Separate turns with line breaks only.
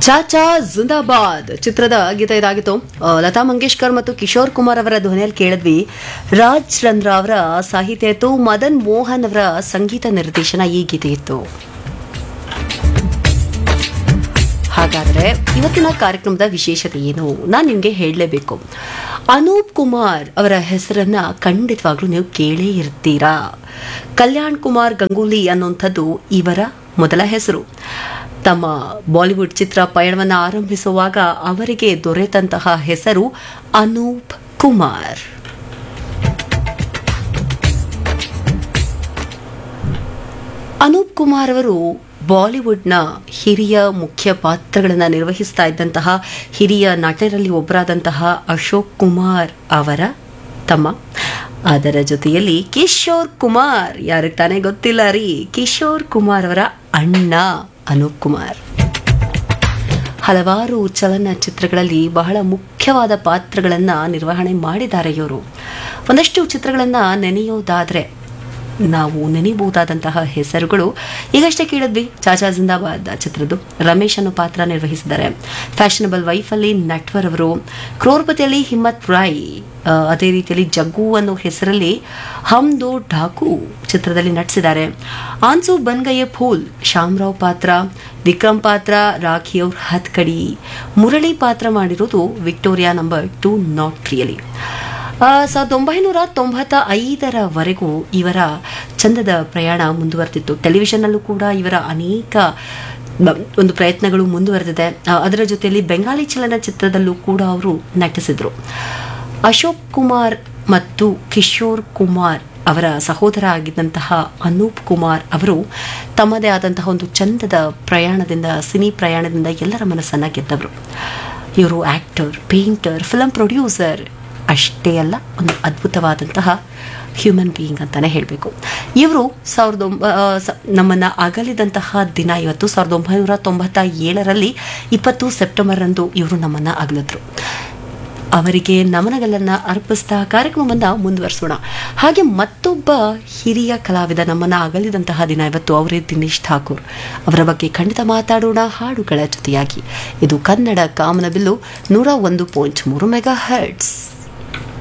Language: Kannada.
ಚಾಚಾ ಜಿಂದಾಬಾದ್ ಚಿತ್ರದ ಗೀತೆ ಇದಾಗಿತ್ತು ಆ, ಲತಾ ಮಂಗೇಶ್ಕರ್ ಮತ್ತು ಕಿಶೋರ್ ಕುಮಾರ್ ಅವರ ಧ್ವನಿಯಲ್ಲಿ ಕೇಳಿದ್ವಿ ರಾಜ್ ಚಂದ್ರ ಅವರ ಸಾಹಿತ್ಯ ಇತ್ತು ಮದನ್ ಮೋಹನ್ ಅವರ ಸಂಗೀತ ನಿರ್ದೇಶನ ಈ ಗೀತೆ ಇತ್ತು ಹಾಗಾದ್ರೆ ಇವತ್ತಿನ ಕಾರ್ಯಕ್ರಮದ ವಿಶೇಷತೆ ಏನು ನಾನು ನಿಮಗೆ ಹೇಳಲೇಬೇಕು ಅನೂಪ್ ಕುಮಾರ್ ಅವರ ಹೆಸರನ್ನ ಖಂಡಿತವಾಗ್ಲೂ ನೀವು ಕೇಳೇ ಇರ್ತೀರಾ ಕಲ್ಯಾಣ್ ಕುಮಾರ್ ಗಂಗೂಲಿ ಅನ್ನುವಂಥದ್ದು ಇವರ ಮೊದಲ ಹೆಸರು ತಮ್ಮ ಬಾಲಿವುಡ್ ಚಿತ್ರ ಪಯಣವನ್ನು ಆರಂಭಿಸುವಾಗ ಅವರಿಗೆ ದೊರೆತಂತಹ ಹೆಸರು ಅನೂಪ್ ಕುಮಾರ್ ಅನೂಪ್ ಕುಮಾರ್ ಅವರು ಬಾಲಿವುಡ್ನ ಹಿರಿಯ ಮುಖ್ಯ ಪಾತ್ರಗಳನ್ನು ನಿರ್ವಹಿಸ್ತಾ ಇದ್ದಂತಹ ಹಿರಿಯ ನಟರಲ್ಲಿ ಒಬ್ಬರಾದಂತಹ ಅಶೋಕ್ ಕುಮಾರ್ ಅವರ ತಮ್ಮ ಅದರ ಜೊತೆಯಲ್ಲಿ ಕಿಶೋರ್ ಕುಮಾರ್ ಯಾರಿಗೆ ತಾನೇ ಗೊತ್ತಿಲ್ಲ ರೀ ಕಿಶೋರ್ ಕುಮಾರ್ ಅವರ ಅಣ್ಣ ಅನೂಪ್ ಕುಮಾರ್ ಹಲವಾರು ಚಲನಚಿತ್ರಗಳಲ್ಲಿ ಬಹಳ ಮುಖ್ಯವಾದ ಪಾತ್ರಗಳನ್ನು ನಿರ್ವಹಣೆ ಮಾಡಿದ್ದಾರೆ ಇವರು ಒಂದಷ್ಟು ಚಿತ್ರಗಳನ್ನು ನೆನೆಯೋದಾದರೆ ನಾವು ನೆನೆಯಬಹುದಾದಂತಹ ಹೆಸರುಗಳು ಈಗಷ್ಟೇ ಕೇಳಿದ್ವಿ ಚಾಚಾ ಜಿಂದಾಬಾದ್ ಚಿತ್ರದ್ದು ರಮೇಶ್ ಅನ್ನೋ ಪಾತ್ರ ನಿರ್ವಹಿಸಿದ್ದಾರೆ ಫ್ಯಾಷನಬಲ್ ವೈಫಲ್ಲಿ ನಟ್ವರ್ ಅವರು ಕ್ರೋರ್ಪತಿಯಲ್ಲಿ ಹಿಮ್ಮತ್ ರಾಯ್ ಆ, ಅದೇ ರೀತಿಯಲ್ಲಿ ಜಗ್ಗು ಅನ್ನೋ ಹೆಸರಲ್ಲಿ ಹಮ್ ದೋ ಢಾಕು ಚಿತ್ರದಲ್ಲಿ ನಟಿಸಿದ್ದಾರೆ ಆನ್ಸು ಬನ್ಗಯ್ಯ ಫೂಲ್ ಶಾಮ್ರಾವ್ ಪಾತ್ರ ವಿಕ್ರಮ್ ಪಾತ್ರ ರಾಖಿ ಅವ್ರ ಹತ್ಕಡಿ ಮುರಳಿ ಪಾತ್ರ ಮಾಡಿರೋದು ವಿಕ್ಟೋರಿಯಾ ನಂಬರ್ ಟೂ ನಾಟ್ ತ್ರೀಯಲ್ಲಿ ಆ, ಸಾವಿರದ ಒಂಬೈನೂರ ತೊಂಬತ್ತ ಐದರವರೆಗೂ ಇವರ ಚಂದದ ಪ್ರಯಾಣ ಮುಂದುವರೆದಿತ್ತು ಟೆಲಿವಿಷನ್ನಲ್ಲೂ ಕೂಡ ಇವರ ಅನೇಕ ಬ- ಒಂದು ಪ್ರಯತ್ನಗಳು ಮುಂದುವರೆದಿದೆ ಆ, ಅದರ ಜೊತೆಯಲ್ಲಿ ಬೆಂಗಾಲಿ ಚಲನಚಿತ್ರದಲ್ಲೂ ಕೂಡ ಅವರು ನಟಿಸಿದರು ಅಶೋಕ್ ಕುಮಾರ್ ಮತ್ತು ಕಿಶೋರ್ ಕುಮಾರ್ ಅವರ ಸಹೋದರ ಆಗಿದ್ದಂತಹ ಅನೂಪ್ ಕುಮಾರ್ ಅವರು ತಮ್ಮದೇ ಆದಂತಹ ಒಂದು ಚಂದದ ಪ್ರಯಾಣದಿಂದ ಸಿನಿ ಪ್ರಯಾಣದಿಂದ ಎಲ್ಲರ ಮನಸ್ಸನ್ನು ಗೆದ್ದವರು ಇವರು ಆಕ್ಟರ್ ಪೇಂಟರ್ ಫಿಲಂ ಪ್ರೊಡ್ಯೂಸರ್ ಅಷ್ಟೇ ಅಲ್ಲ ಒಂದು ಅದ್ಭುತವಾದಂತಹ ಹ್ಯೂಮನ್ ಬೀಯಿಂಗ್ ಅಂತಾನೆ ಹೇಳಬೇಕು ಇವರು ಸಾವಿರದ ಒಂಬ ಆ, ಸ- ನಮ್ಮನ್ನ ಅಗಲಿದಂತಹ ದಿನ ಇವತ್ತು ಸಾವಿರದ ಒಂಬೈನೂರ ತೊಂಬತ್ತ ಏಳರಲ್ಲಿ ಇಪ್ಪತ್ತು ಸೆಪ್ಟೆಂಬರ್ ಅಂದು ಇವರು ನಮ್ಮನ್ನ ಅಗಲಿದ್ರು ಅವರಿಗೆ ನಮನಗಳನ್ನು ಅರ್ಪಿಸ್ತಾ ಕಾರ್ಯಕ್ರಮವನ್ನು ಮುಂದುವರಿಸೋಣ ಹಾಗೆ ಮತ್ತೊಬ್ಬ ಹಿರಿಯ ಕಲಾವಿದ ನಮ್ಮನ್ನ ಅಗಲಿದಂತಹ ದಿನ ಇವತ್ತು ಅವರೇ ದಿನೇಶ್ ಠಾಕೂರ್ ಅವರ ಬಗ್ಗೆ ಖಂಡಿತ ಮಾತಾಡೋಣ ಹಾಡುಗಳ ಜೊತೆಯಾಗಿ ಇದು ಕನ್ನಡ ಕಾಮನಬಿಲ್ಲು ನೂರ ಒಂದು ಪಾಯಿಂಟ್ ಮೂರು ಮೆಗಾ ಹರ್ಟ್ಸ್